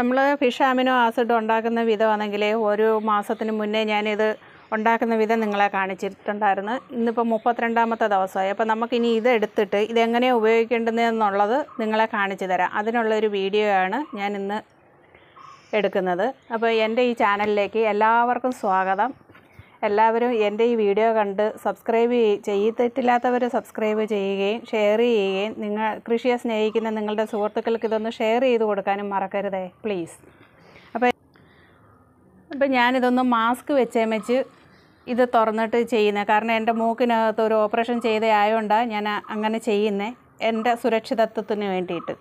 നമ്മൾ fish amino acid ഉണ്ടാക്കുന്ന വിധമാണെങ്കിൽ ഒരു മാസത്തിന് മുന്നേ ഞാനിത് ഉണ്ടാക്കുന്ന വിധം നിങ്ങളെ കാണിച്ചിട്ടുണ്ടായിരുന്നു ഇന്നിപ്പോൾ മുപ്പത്തിരണ്ടാമത്തെ ദിവസമായി അപ്പോൾ നമുക്കിനി ഇത് എടുത്തിട്ട് ഇതെങ്ങനെയാണ് ഉപയോഗിക്കേണ്ടതെന്നുള്ളത് നിങ്ങളെ കാണിച്ചു തരാം അതിനുള്ളൊരു വീഡിയോ ആണ് ഞാൻ ഇന്ന് എടുക്കുന്നത് അപ്പോൾ എൻ്റെ ഈ ചാനലിലേക്ക് എല്ലാവർക്കും സ്വാഗതം എല്ലാവരും എൻ്റെ ഈ വീഡിയോ കണ്ട് സബ്സ്ക്രൈബ് ചെയ്തിട്ടില്ലാത്തവർ സബ്സ്ക്രൈബ് ചെയ്യുകയും ഷെയർ ചെയ്യുകയും നിങ്ങൾ കൃഷിയെ സ്നേഹിക്കുന്ന നിങ്ങളുടെ സുഹൃത്തുക്കൾക്ക് ഇതൊന്ന് ഷെയർ ചെയ്ത് കൊടുക്കാനും മറക്കരുതേ പ്ലീസ് അപ്പോൾ അപ്പോൾ ഞാനിതൊന്ന് മാസ്ക് വെച്ചേമച്ച് ഇത് തുറന്നിട്ട് ചെയ്യുന്നത് കാരണം എൻ്റെ മൂക്കിനകത്ത് ഒരു ഓപ്പറേഷൻ ചെയ്ത ആയതുകൊണ്ടാണ് ഞാൻ അങ്ങനെ ചെയ്യുന്നത് എൻ്റെ സുരക്ഷിതത്വത്തിന് വേണ്ടിയിട്ട്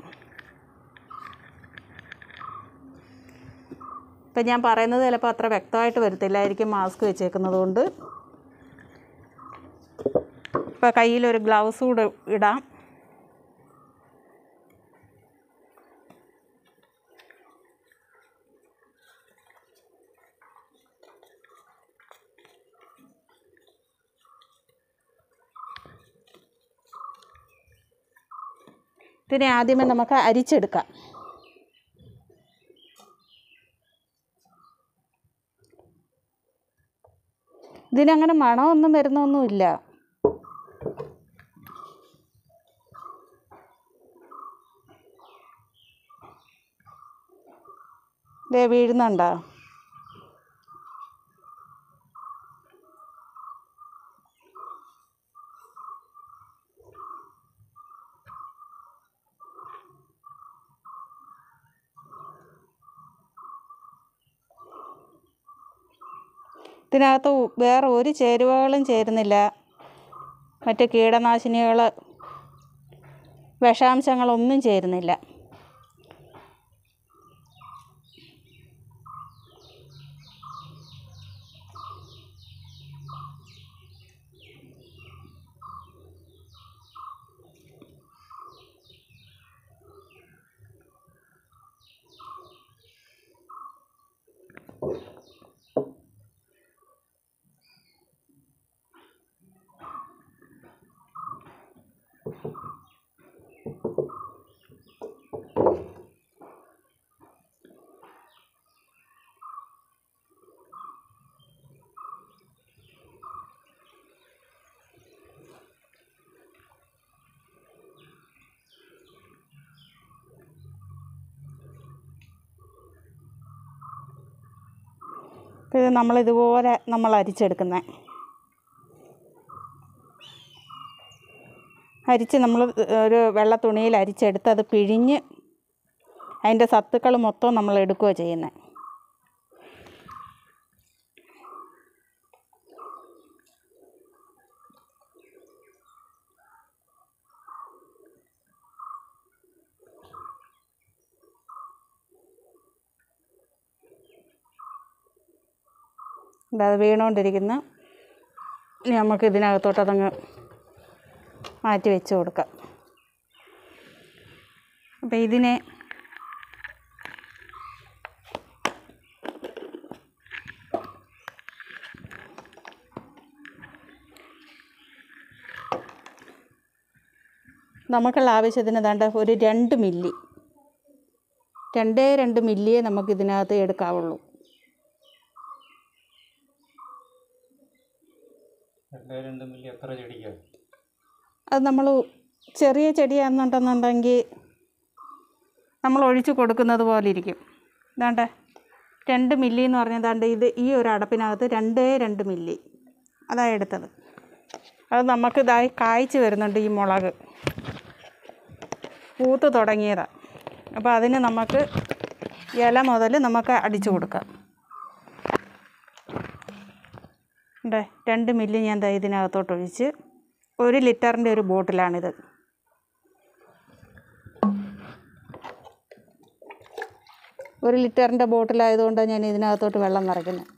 ഇപ്പം ഞാൻ പറയുന്നത് ചിലപ്പോൾ അത്ര വ്യക്തമായിട്ട് വരത്തില്ലായിരിക്കും മാസ്ക് വെച്ചേക്കുന്നത് കൊണ്ട് ഇപ്പോൾ കയ്യിലൊരു ഗ്ലൗസ് കൂടെ ഇടാം ഇതിനെ ആദ്യമേ നമുക്ക് അരിച്ചെടുക്കാം ഇതിനങ്ങനെ മണമൊന്നും വരുന്നൊന്നുമില്ല ദേ വീഴുന്നുണ്ടോ ഇതിനകത്ത് വേറെ ഒരു ചേരുവകളും ചേരുന്നില്ല മറ്റ് കീടനാശിനികൾ വിഷാംശങ്ങളൊന്നും ചേരുന്നില്ല ഇത് നമ്മളിതുപോലെ നമ്മൾ അരിച്ചെടുക്കുന്നത് അരിച്ച് നമ്മൾ ഒരു വെള്ള തുണിയിൽ അരിച്ചെടുത്ത് അത് പിഴിഞ്ഞ് അതിൻ്റെ സത്തുക്കൾ മൊത്തം നമ്മൾ എടുക്കുകയോ ചെയ്യുന്നത് അത് വീണുകൊണ്ടിരിക്കുന്ന ഇനി നമുക്ക് ഇതിനകത്തോട്ട് അതങ്ങ് മാറ്റി വെച്ച് കൊടുക്കാം അപ്പം ഇതിനെ നമുക്കുള്ള ആവശ്യത്തിന് ദാണ്ട ഒരു രണ്ട് മില്ലി രണ്ടേ രണ്ട് മില്ലിയെ നമുക്ക് ഇതിനകത്ത് എടുക്കാവുള്ളൂ രണ്ടേ രണ്ട് മില്ലി എത്ര ചെടിക്കാ അത് നമ്മൾ ചെറിയ ചെടിയാണെന്നുണ്ടെന്നുണ്ടെങ്കിൽ നമ്മൾ ഒഴിച്ച് കൊടുക്കുന്നത് പോലെ ഇരിക്കും ഇതാണ്ട് രണ്ട് മില്ലി എന്ന് പറഞ്ഞാൽ ദാണ്ട് ഇത് ഈ ഒരു അടപ്പിനകത്ത് രണ്ടേ രണ്ട് മില്ലി അതാണ് എടുത്തത് അത് നമുക്ക് ഇതായി കായ്ച്ച് വരുന്നുണ്ട് ഈ മുളക് പൂത്ത് തുടങ്ങിയതാണ് അപ്പോൾ അതിന് നമുക്ക് ഇല മുതൽ നമുക്ക് അടിച്ചു കൊടുക്കാം ഉണ്ട് രണ്ട് മില്ലി ഞാൻ ദാ ഇതിനകത്തോട്ട് ഒഴിച്ച് ഒരു ലിറ്ററിൻ്റെ ഒരു ബോട്ടിലാണിത് ഒരു ലിറ്ററിൻ്റെ ബോട്ടിലായതുകൊണ്ടാണ് ഞാൻ ഇതിനകത്തോട്ട് വെള്ളം നിറയ്ക്കുന്നത്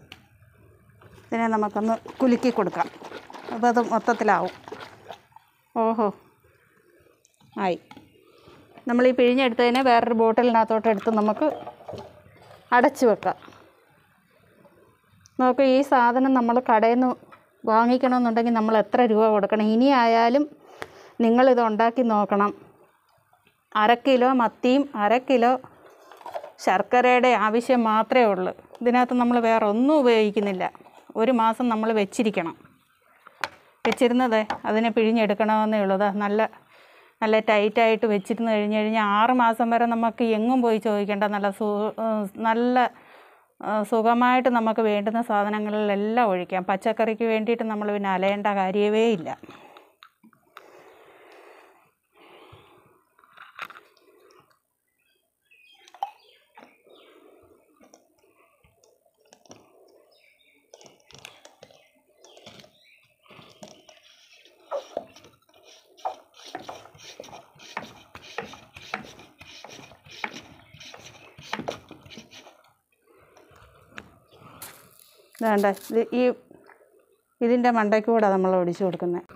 ഇതിനെ നമുക്കൊന്ന് കുലുക്കി കൊടുക്കാം അപ്പോൾ അത് മൊത്തത്തിലാവും ഓഹോ ആയി നമ്മൾ ഈ പിഴിഞ്ഞെടുത്തതിനെ വേറൊരു ബോട്ടിലിനകത്തോട്ട് എടുത്ത് നമുക്ക് അടച്ചു വെക്കാം നോക്ക് ഈ സാധനം നമ്മൾ കടയിൽ നിന്ന് വാങ്ങിക്കണമെന്നുണ്ടെങ്കിൽ നമ്മൾ എത്ര രൂപ കൊടുക്കണം ഇനി ആയാലും നിങ്ങളിത് ഉണ്ടാക്കി നോക്കണം അര കിലോ മത്തിയും അര കിലോ ശർക്കരയുടെ ആവശ്യം മാത്രമേ ഉള്ളൂ ഇതിനകത്ത് നമ്മൾ വേറെ ഒന്നും ഉപയോഗിക്കുന്നില്ല ഒരു മാസം നമ്മൾ വെച്ചിരിക്കണം വെച്ചിരുന്നത് അതിനെ പിഴിഞ്ഞെടുക്കണമെന്നേ ഉള്ളൂ ദാ നല്ല നല്ല ടൈറ്റായിട്ട് വെച്ചിരുന്ന് കഴിഞ്ഞ് കഴിഞ്ഞാൽ ആറ് മാസം വരെ നമുക്ക് എങ്ങും പോയി ചോദിക്കേണ്ട നല്ല സു ഏഹ് നല്ല ഏഹ് സുഖമായിട്ട് നമുക്ക് വേണ്ടുന്ന സാധനങ്ങളിലെല്ലാം ഒഴിക്കാം പച്ചക്കറിക്ക് വേണ്ടിയിട്ട് നമ്മൾ പിന്നെ അലയേണ്ട കാര്യമേ ഇല്ല വേണ്ട ഇത് ഈ ഇതിൻ്റെ മണ്ടയ്ക്ക് കൂടെ നമ്മൾ ഒടിച്ചു കൊടുക്കുന്നത്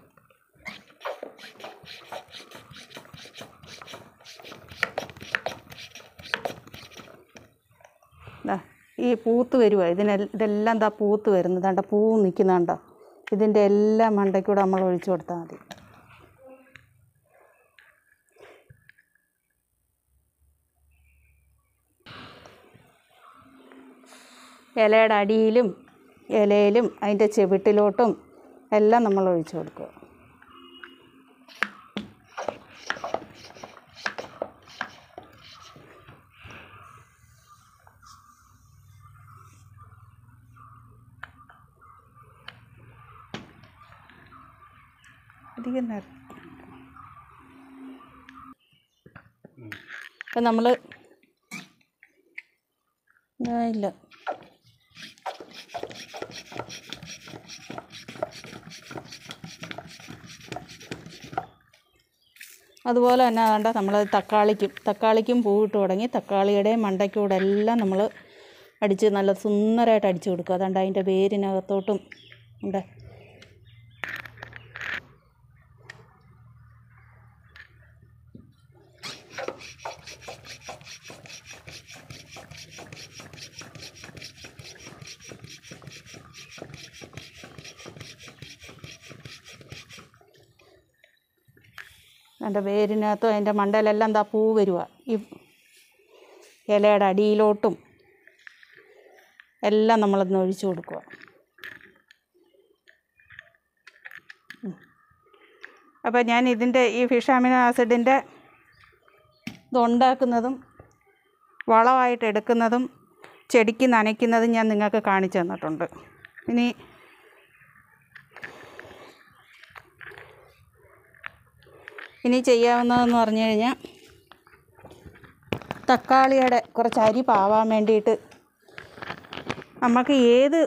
ദാ ഈ പൂത്ത് വരുക ഇതിനെ ഇതെല്ലാം എന്താ പൂത്ത് വരുന്നത് കണ്ട പൂ നിൽക്കുന്നുണ്ടോ ഇതിൻ്റെ എല്ലാം മണ്ടയ്ക്കൂടെ നമ്മൾ ഒഴിച്ചു കൊടുത്താൽ മതി ഇലയുടെ അടിയിലും ഇലയിലും അതിൻ്റെ ചെവിട്ടിലോട്ടും എല്ലാം നമ്മൾ ഒഴിച്ചു കൊടുക്കുക അധികം നേരം ഇപ്പം നമ്മൾ ഇല്ല അതുപോലെ തന്നെ വേണ്ട നമ്മൾ തക്കാളിക്കും തക്കാളിക്കും പൂവിട്ട് തുടങ്ങി തക്കാളിയുടെയും മണ്ടയ്ക്കൂടെ എല്ലാം നമ്മൾ അടിച്ച് നല്ല സുന്ദരമായിട്ട് അടിച്ചു കൊടുക്കുക അതുകൊണ്ട് അതിൻ്റെ വേരിനകത്തോട്ടും ഉണ്ട് അതിൻ്റെ വേരിനകത്തും അതിൻ്റെ മണ്ടയിലെല്ലാം എന്താ പൂ വരുക ഈ ഇലയുടെ അടിയിലോട്ടും എല്ലാം നമ്മളൊന്ന് ഒഴിച്ചു കൊടുക്കുക ഉം. അപ്പോൾ ഞാൻ ഇതിൻ്റെ ഈ ഫിഷ് അമിനോ ആസിഡിൻ്റെ ഇതുണ്ടാക്കുന്നതും വളമായിട്ട് എടുക്കുന്നതും ചെടിക്ക് നനയ്ക്കുന്നതും ഞാൻ നിങ്ങൾക്ക് കാണിച്ചു തന്നിട്ടുണ്ട് ഇനി ഇനി ചെയ്യാവുന്നതെന്ന് പറഞ്ഞു കഴിഞ്ഞാൽ തക്കാളിയുടെ കുറച്ച് അരി പാവാൻ വേണ്ടിയിട്ട് നമുക്ക് ഏത്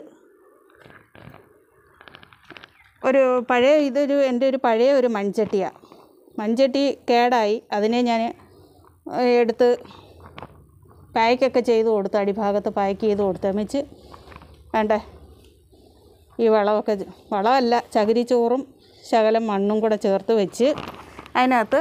ഒരു പഴയ ഇതൊരു എൻ്റെ ഒരു പഴയ ഒരു മൺചട്ടിയാണ് മൺചട്ടി കേടായി അതിനെ ഞാൻ എടുത്ത് പാക്കൊക്കെ ചെയ്ത് കൊടുത്ത് അടിഭാഗത്ത് പാക്ക് ചെയ്ത് കൊടുത്ത് വെച്ച് വേണ്ടേ ഈ വളമൊക്കെ ചെ- വളമല്ല ചകിരിച്ചോറും ശകലം മണ്ണും കൂടെ ചേർത്ത് വെച്ച് അതിനകത്ത്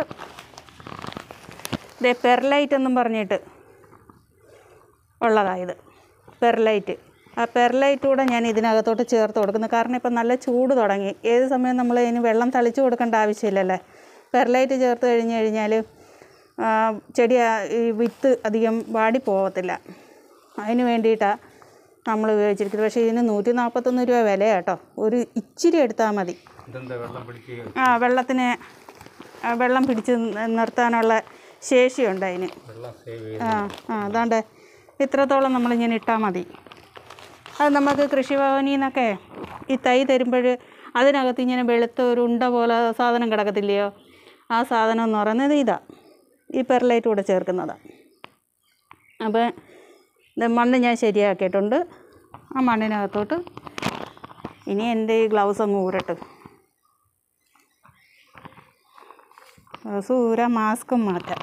ഇതേ പെർലൈറ്റ് എന്നും പറഞ്ഞിട്ട് ഉള്ളതായത് പെർലൈറ്റ് ആ പെർലൈറ്റ് കൂടെ ഞാൻ ഇതിനകത്തോട്ട് ചേർത്ത് കൊടുക്കുന്നു കാരണം ഇപ്പം നല്ല ചൂട് തുടങ്ങി ഏത് സമയം നമ്മൾ ഇതിന് വെള്ളം തളിച്ച് കൊടുക്കേണ്ട ആവശ്യമില്ലല്ലേ പെർലൈറ്റ് ചേർത്ത് കഴിഞ്ഞ് കഴിഞ്ഞാൽ ആ, ചെടി ആ, ഈ വിത്ത് അധികം വാടി പോകത്തില്ല അതിന് വേണ്ടിയിട്ടാണ് നമ്മൾ ഉപയോഗിച്ചിരിക്കുന്നത് പക്ഷേ ഇതിന് നൂറ്റി നാൽപ്പത്തൊന്ന് രൂപ വില കേട്ടോ ഒരു ഇച്ചിരി എടുത്താൽ മതി ഇതെന്താ വെള്ളം പിടിക്കുക ആ വെള്ളത്തിന് ആ, വെള്ളം പിടിച്ച് നി- നിർത്താനുള്ള ശേഷിയുണ്ട് അതിന് വെള്ളം സേവ് ചെയ്ത് ആ ആ അതാണ്ട് ഇത്രത്തോളം നമ്മളിങ്ങനെ ഇട്ടാൽ മതി അത് നമുക്ക് കൃഷിഭവനിൽ നിന്നൊക്കെ ഈ തൈ തരുമ്പോൾ അതിനകത്ത് ഇങ്ങനെ വെളുത്ത ഒരു ഉണ്ട പോലെ സാധനം കിടക്കത്തില്ലയോ ആ സാധനം എന്ന് പറയുന്നത് ഇതാ ഈ പെർലൈറ്റ് കൂടെ ചേർക്കുന്നതാണ് അപ്പോൾ ഇത് മണ്ണ് ഞാൻ ശരിയാക്കിയിട്ടുണ്ട് ആ മണ്ണിനകത്തോട്ട് ഇനി എൻ്റെ ഈ ഗ്ലൗസ് അങ്ങ് ഊരട്ട് ഗ്ലൗസ് ഊരാ മാസ്കും മാറ്റാം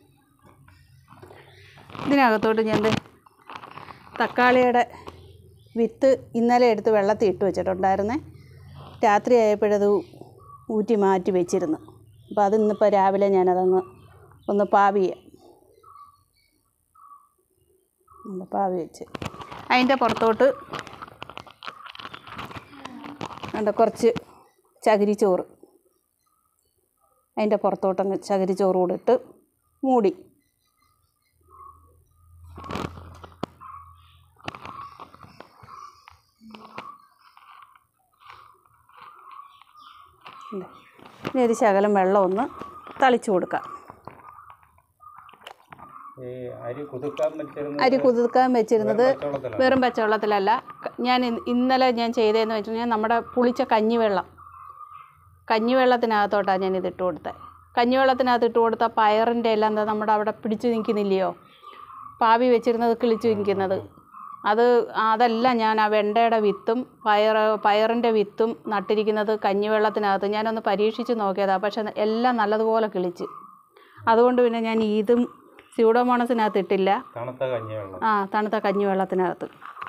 ഇതിനകത്തോട്ട് ഞാൻ ദേ തക്കാളിയുടെ വിത്ത് ഇന്നലെ എടുത്ത് വെള്ളത്തിൽ ഇട്ട് വെച്ചിട്ടുണ്ടായിരുന്നേ രാത്രി ആയപ്പോഴത് ഊറ്റി മാറ്റി വെച്ചിരുന്നു അപ്പോൾ അത് ഇന്നിപ്പോൾ രാവിലെ ഞാനതങ്ങ് ഒന്ന് പാവി ചെയ്യാം ഒന്ന് പാവി വെച്ച് അതിൻ്റെ പുറത്തോട്ട് ഉണ്ട് കുറച്ച് ചകിരിച്ചോറ് അതിൻ്റെ പുറത്തോട്ടങ്ങ് ചകിരിച്ചോറ് കൂടെ ഇട്ട് മൂടി ഉണ്ട്. ഇനി ഒരു ശകലം വെള്ളം ഒന്ന് തളിച്ചു കൊടുക്കാം ഈ അരി കുതിർക്കാൻ വെച്ചിരുന്നത് അരി കുതിർക്കാൻ വെച്ചിരുന്നത് പച്ചവെള്ളത്തിലാണ് വെറും പച്ചവെള്ളത്തിലല്ല ക- ഞാൻ ഇ- ഇന്നലെ ഞാൻ ചെയ്തതെന്ന് വെച്ചിട്ടുണ്ടെങ്കിൽ നമ്മുടെ പുളിച്ച കഞ്ഞിവെള്ളം കഞ്ഞിവെള്ളത്തിനകത്തോട്ടാണ് ഞാൻ ഇത് ഇട്ട് കൊടുത്തത് കഞ്ഞിവെള്ളത്തിനകത്ത് ഇട്ട് കൊടുത്ത പയറിൻ്റെ എല്ലാം എന്താ നമ്മുടെ അവിടെ പിടിച്ചു നിൽക്കുന്നില്ലയോ പാവി വെച്ചിരുന്നത് കിളിച്ചു നിൽക്കുന്നത് അത് അതെല്ലാം ഞാൻ ആ വെണ്ടയുടെ വിത്തും പയർ പയറിൻ്റെ വിത്തും നട്ടിരിക്കുന്നത് കഞ്ഞിവെള്ളത്തിനകത്ത് ഞാനൊന്ന് പരീക്ഷിച്ച് നോക്കിയതാണ് പക്ഷെ എല്ലാം നല്ലതുപോലെ കിളിച്ച് അതുകൊണ്ട് പിന്നെ ഞാൻ ഇതും സ്യൂഡോമോണസിനകത്ത് ഇട്ടില്ല തണുത്ത കഞ്ഞിവെള്ളം ആ തണുത്ത കഞ്ഞിവെള്ളത്തിനകത്ത്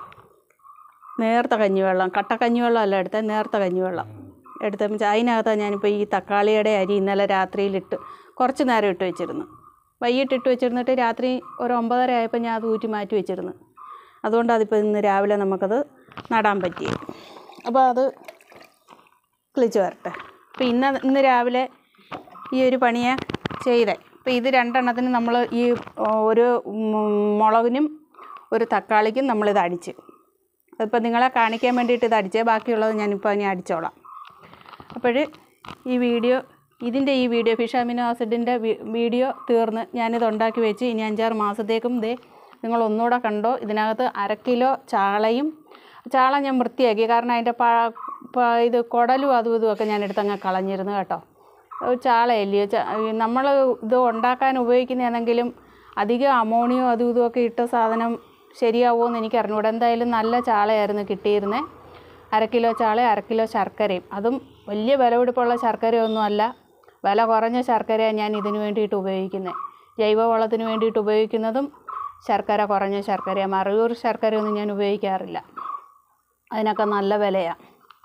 നേർത്ത കഞ്ഞിവെള്ളം കട്ട കഞ്ഞിവെള്ളം അല്ല എടുത്തത് നേർത്ത കഞ്ഞിവെള്ളം എടുത്തപ്പോൾ അതിനകത്താണ് ഞാനിപ്പോൾ ഈ തക്കാളിയുടെ അരി ഇന്നലെ രാത്രിയിലിട്ട് കുറച്ച് നേരം ഇട്ട് വെച്ചിരുന്നു വൈകിട്ട് ഇട്ട് വെച്ചിരുന്നിട്ട് രാത്രി ഒരു ഒമ്പതര ആയപ്പോൾ ഞാൻ അത് ഊറ്റി മാറ്റി വെച്ചിരുന്നു അതുകൊണ്ട് അതിപ്പോൾ ഇന്ന് രാവിലെ നമുക്കത് നടാൻ പറ്റി അപ്പോൾ അത് കിളിച്ച് വരട്ടെ അപ്പോൾ ഇന്ന് ഇന്ന് രാവിലെ ഈ ഒരു പണിയെ ചെയ്തേ അപ്പോൾ ഇത് രണ്ടെണ്ണത്തിന് നമ്മൾ ഈ ഓ, ഒരു ഉം, മുളകിനും ഒരു തക്കാളിക്കും നമ്മളിത് അടിച്ച് അതിപ്പോൾ നിങ്ങളെ കാണിക്കാൻ വേണ്ടിയിട്ട് ഇത് അടിച്ചേ ബാക്കിയുള്ളത് ഞാനിപ്പോൾ ഇനി അടിച്ചോളാം അപ്പോൾ ഈ വീഡിയോ ഇതിൻ്റെ ഈ വീഡിയോ ഫിഷ് അമിനോ ആസിഡിൻ്റെ വീഡിയോ തീർന്ന് ഞാനിത് ഉണ്ടാക്കി വെച്ച് ഇനി അഞ്ചാറ് മാസത്തേക്കും ദേ നിങ്ങൾ ഒന്നുകൂടെ കണ്ടോ ഇതിനകത്ത് അര കിലോ ചാളയും ചാള ഞാൻ വൃത്തിയാക്കി കാരണം അതിൻ്റെ പ പ- ഇത് കുടലും അതും ഇതും ഒക്കെ ഞാൻ എടുത്തങ്ങ് കളഞ്ഞിരുന്നു കേട്ടോ അത് ചാളയല്ലയോ നമ്മൾ ഇത് ഉണ്ടാക്കാൻ ഉപയോഗിക്കുന്നതാണെങ്കിലും അധികം അമോണിയോ അതും ഇതും ഒക്കെ ഇട്ട സാധനം ശരിയാവുമോ എന്ന് എനിക്ക് അറിഞ്ഞൂടാ എന്തായാലും നല്ല ചാളയായിരുന്നു കിട്ടിയിരുന്നത് അര കിലോ ചാള അര കിലോ ശർക്കരയും അതും വലിയ വിലപിടിപ്പുള്ള ശർക്കരയൊന്നും അല്ല വില കുറഞ്ഞ ശർക്കരയാണ് ഞാൻ ഇതിന് വേണ്ടിയിട്ട് ഉപയോഗിക്കുന്നത് ജൈവവളത്തിന് വേണ്ടിയിട്ട് ഉപയോഗിക്കുന്നതും ശർക്കര കുറഞ്ഞ ശർക്കരയാണ് മറയൂർ ശർക്കരയൊന്നും ഞാൻ ഉപയോഗിക്കാറില്ല അതിനൊക്കെ നല്ല വിലയാണ്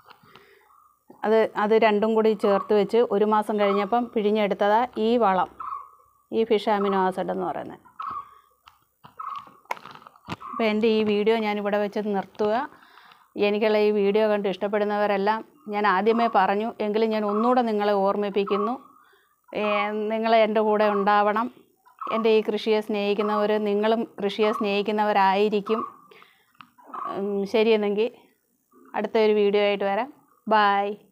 അത് അത് രണ്ടും കൂടി ചേർത്ത് വെച്ച് ഒരു മാസം കഴിഞ്ഞപ്പം പിഴിഞ്ഞെടുത്തതാ ഈ വളം ഈ ഫിഷ് അമിനോ ആസിഡ് എന്ന് പറയുന്നത് അപ്പോൾ എൻ്റെ ഈ വീഡിയോ ഞാനിവിടെ വെച്ച് നിർത്തുക എനിക്കുള്ള ഈ വീഡിയോ കണ്ട് ഇഷ്ടപ്പെടുന്നവരെല്ലാം ഞാൻ ആദ്യമേ പറഞ്ഞു എങ്കിലും ഞാൻ ഒന്നുകൂടെ നിങ്ങളെ ഓർമ്മിപ്പിക്കുന്നു ഏ, നിങ്ങൾ എൻ്റെ കൂടെ ഉണ്ടാവണം എൻ്റെ ഈ കൃഷിയെ സ്നേഹിക്കുന്നവർ നിങ്ങളും കൃഷിയെ സ്നേഹിക്കുന്നവരായിരിക്കും ഉം, ശരിയെന്നെങ്കിൽ അടുത്ത ഒരു വീഡിയോ ആയിട്ട് വരാം ബായ്